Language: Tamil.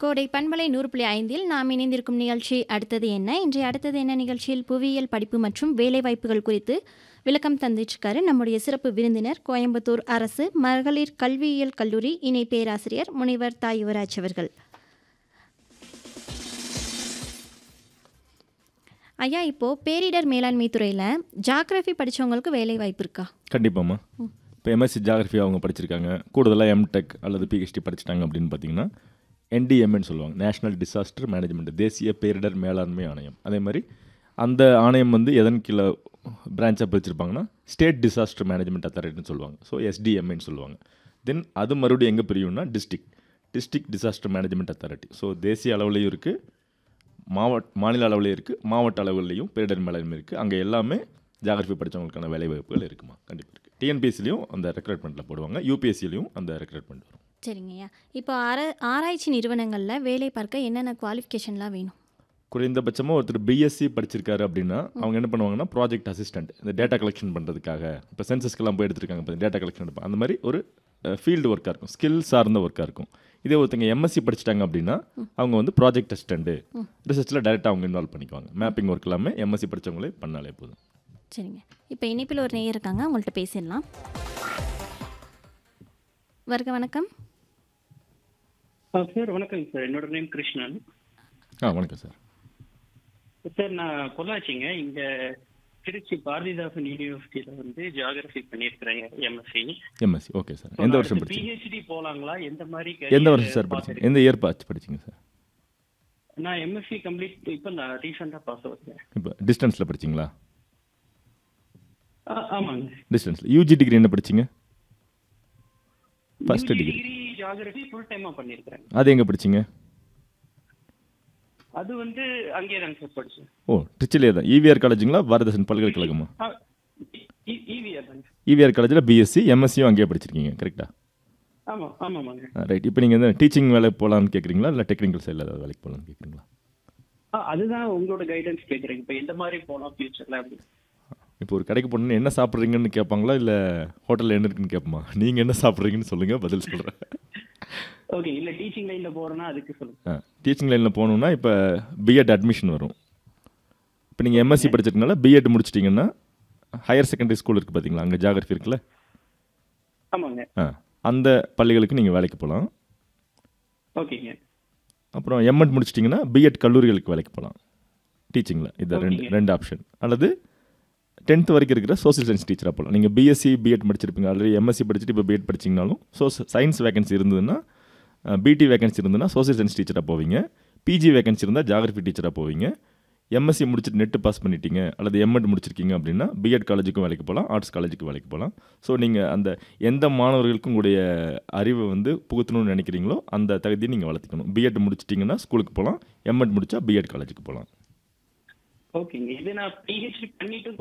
கோடை பண்பலை நூறு புள்ளி ஐந்தில் நாம் இணைந்திருக்கும் நிகழ்ச்சி அடுத்தது என்ன இன்றைய அடுத்தது என்ன நிகழ்ச்சியில் புவியியல் படிப்பு மற்றும் வேலைவாய்ப்புகள் குறித்து விளக்கம் தந்துட்டுருக்காரு நம்முடைய சிறப்பு விருந்தினர் கோயம்புத்தூர் அரசு மகளிர் கல்வியியல் கல்லூரி இணை பேராசிரியர் முனைவர் தா யுவராஜ் அவர்கள் ஐயா இப்போது பேரிடர் மேலாண்மை துறையில் ஜாகிரஃபி படித்தவங்களுக்கு வேலை வாய்ப்பு இருக்கா கண்டிப்பாம்மா இப்போ எம்எஸ்சி ஜாகிரஃபி அவங்க படிச்சிருக்காங்க கூடுதலாக எம்டெக் அல்லது பிஹெச்டி படிச்சிட்டாங்க அப்படின்னு பார்த்தீங்கன்னா என்டிஎம்னு சொல்லுவாங்க நேஷனல் டிசாஸ்டர் மேனேஜ்மெண்ட் தேசிய பேரிடர் மேலாண்மை ஆணையம் அதே மாதிரி அந்த ஆணையம் வந்து எதன் கீழே பிரான்ச்சாக பிரிச்சிருப்பாங்கன்னா ஸ்டேட் டிசாஸ்டர் மேனேஜ்மெண்ட் அத்தாரிட்டின்னு சொல்லுவாங்க ஸோ எஸ்டிஎம்ஏன்னு சொல்லுவாங்க தென் அது மறுபடியும் எங்கே பிரியும்னா district district disaster management authority so தேசிய அளவுலையும் இருக்குது மாவட்ட மாநில அளவுலையும் இருக்குது மாவட்ட அளவுலையும் பேரிடர் மேலாண்மை இருக்குது அங்கே எல்லாமே ஜாகிரபி படித்தவங்களுக்கான வேலை வாய்ப்புகள் இருக்குமா கண்டிப்பாக இருக்குது டிஎன்பிஎஸ்சிலையும் அந்த ரெக்ரூட்மெண்ட்டில் போடுவாங்க யூபிஎஸ்சிலையும் அந்த ரெக்ரூட்மெண்ட் வரும் சரிங்கய்யா இப்போ ஆர ஆராய்ச்சி நிறுவனங்களில் வேலை பார்க்க என்னென்ன குவாலிஃபிகேஷன்லாம் வேணும் குறைந்தபட்சமாக ஒருத்தர் பிஎஸ்சி படிச்சிருக்காரு அப்படின்னா அவங்க என்ன பண்ணுவாங்கன்னா ப்ராஜெக்ட் அசிஸ்டன்ட் இந்த டேட்டா கலெக்ஷன் பண்ணுறதுக்காக இப்போ சென்சஸ்க்கெல்லாம் போய் எடுத்திருக்காங்க இப்போ டேட்டா கலெக்ஷன் எடுப்போம் அந்த மாதிரி ஒரு ஃபீல்டு ஒர்க்காக இருக்கும் ஸ்கில் சார்ந்த ஒர்க்காக இருக்கும் இதே ஒருத்தங்க எம்எஸ்சி படிச்சிட்டாங்க அப்படின்னா அவங்க வந்து ப்ராஜெக்ட் அசிஸ்டண்ட்டு ரிசர்ச்சில் டேரெக்டாக அவங்க இன்வால்வ் பண்ணிக்குவாங்க மேப்பிங் ஒர்க் எல்லாமே எம்எஸ்சி படித்தவங்களே பண்ணாலே போதும் சரிங்க இப்போ இணைப்பில் ஒரு நேயர் இருக்காங்க அவங்கள்ட்ட பேசிடலாம் வருக வணக்கம் சார் வணக்கம் சார் என்னோட நேம் கிருஷ்ணன் ஆ வணக்கம் சார் சார் நான் பொள்ளாச்சிங்க இங்க திருச்சி பாரதிதாசன் யூனிவர்சிட்டியில வந்து ஜியாகிரபி பண்ணியிருக்கிறேங்க எம்எஸ்சி எம்எஸ்சி ஓகே சார் எந்த வருஷம் படிச்சீங்க பிஹெச்டி போலாங்களா எந்த மாதிரி எந்த career வருஷம் சார் path படிச்சீங்க இருக்கு? எந்த இயர் பாச்சு படிச்சீங்க சார் நான் எம்எஸ்சி கம்ப்ளீட் இப்போ நான் ரீசெண்டாக பாஸ் அவுட் இப்போ டிஸ்டன்ஸில் படிச்சீங்களா ஆமாங்க டிஸ்டன்ஸில் யூஜி டிகிரி என்ன படிச்சீங்க First degree. Degree geography full டைமா பண்ணியிருக்கிறேன் அது எங்கே படிச்சீங்க அது வந்து அங்கேயே தாங்க சார் படிச்சேன் ஓ திருச்சிலே தான் இவிஆர் காலேஜுங்களா பாரதசன் பல்கலைக்கழகமா இவிஆர் தாங்க இவிஆர் காலேஜில் பிஎஸ்சி எம்எஸ்சியும் அங்கேயே படிச்சிருக்கீங்க கரெக்டா ஆமா ஆமாமாங்க ரைட் இப்போ நீங்கள் வந்து டீச்சிங் வேலைக்கு போகலான்னு கேட்குறீங்களா இல்லை டெக்னிக்கல் சைடில் ஏதாவது வேலைக்கு போகலான்னு கேட்குறீங்களா ஆ, அதுதான் உங்களோட கைடன்ஸ் கேட்குறேன் இப்போ எந்த மாதிரி போகலாம் ஃபியூச்சர்ல அப்படி இப்போ ஒரு கடைக்கு போனோன்னு என்ன சாப்பிட்றீங்கன்னு கேட்பாங்களா இல்லை ஹோட்டலில் என்ன இருக்குன்னு கேட்போமா நீங்கள் என்ன சாப்பிட்றீங்கன்னு சொல்லுங்கள் பதில் சொல்கிறேன் ஓகே இல்ல டீச்சிங் லைன்ல போறேன்னா அதுக்கு சொல்லுங்க டீச்சிங் லைனில் போகணுன்னா இப்போ பிஎட் அட்மிஷன் வரும் இப்போ நீங்கள் எம்எஸ்சி படிச்சிருக்கனால பிஎட் முடிச்சிட்டிங்கன்னா ஹையர் செகண்டரி ஸ்கூல் இருக்குது பார்த்தீங்களா அங்கே ஜாகிரஃபி இருக்குல்ல ஆமாங்க ஆ அந்த பள்ளிகளுக்கு நீங்கள் வேலைக்கு போகலாம் ஓகேங்க அப்புறம் எம்எட் முடிச்சிட்டிங்கன்னா பிஎட் கல்லூரிகளுக்கு வேலைக்கு போகலாம் டீச்சிங்கில் இது ரெண்டு Okay. ரெண்டு ஆப்ஷன் அல்லது டென்த் வரைக்கும் இருக்கிற சோஷியல் சயின்ஸ் டீச்சராக போகலாம் நீங்கள் பிஎஸ்சி பிஎட் படிச்சிருப்பீங்க ஆல்ரெடி எம்எஸ்சி படிச்சுட்டு இப்போ பிஎட் படிச்சிங்கனாலும் ஸோ சயின்ஸ் வேகன்சி இருந்ததுன்னா பிடி வேகன்சி இருந்ததுன்னா சோஷியல் சயின்ஸ் டீச்சராக போவீங்க பிஜி வேகன்சி இருந்தால் ஜாகிரபி டீச்சராக போவீங்க எம்எஸ்சி முடிச்சுட்டு நெட்டு பாஸ் பண்ணிட்டீங்க அல்லது எம்எட் முடிச்சிருக்கீங்க அப்படின்னா பிஎட் காலேஜுக்கும் வேலைக்கு போகலாம் ஆர்ட்ஸ் காலேஜுக்கு வேலைக்கு போகலாம் ஸோ நீங்கள் அந்த எந்த மாணவர்களுக்கும் உங்களுடைய அறிவை வந்து புகுத்தணும்னு நினைக்கிறீங்களோ அந்த தகுதியை நீங்கள் வளர்த்துக்கணும் பிஎட் முடிச்சிட்டிங்கன்னா ஸ்கூலுக்கு போகலாம் எம்எட் முடிச்சா பிஎட் காலேஜுக்கு போகலாம் ஓகேங்க இது நான் பிஹெச்டி பண்ணிட்டு